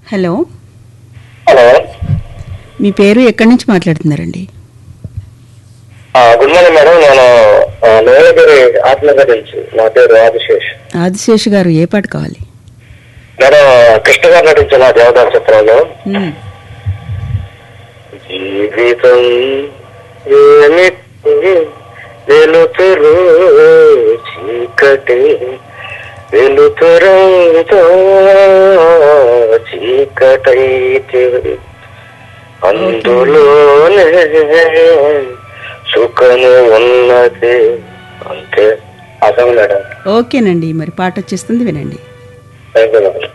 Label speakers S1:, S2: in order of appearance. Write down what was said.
S1: Hello
S2: hello
S1: మీ పేరు ఎక్కడి నుంచి మాట్లాడుతున్నారండి
S2: ఆ, గుడ్ మార్నింగ్ మేడం నేను ఆ, నీలగిరి ఆత్మనగర్ నుంచి నా పేరు ఆదిశేష్
S1: ఆదిశేష్ గారు ఏ పాట కావాలి
S2: మేడం కృష్ణ గారు నటించిన దేవదాస్ చిత్రంలో
S1: మ్మ్.
S2: జీవితం ఏమిటి వెలుతురు చీకటి వెలుతురంతో చీకటైతే అందులోనే సుఖము ఉన్నది అంతే అర్థం మేడం
S1: ఓకేనండి మరి పాట వచ్చేస్తుంది వినండి
S2: థ్యాంక్ యూ మేడం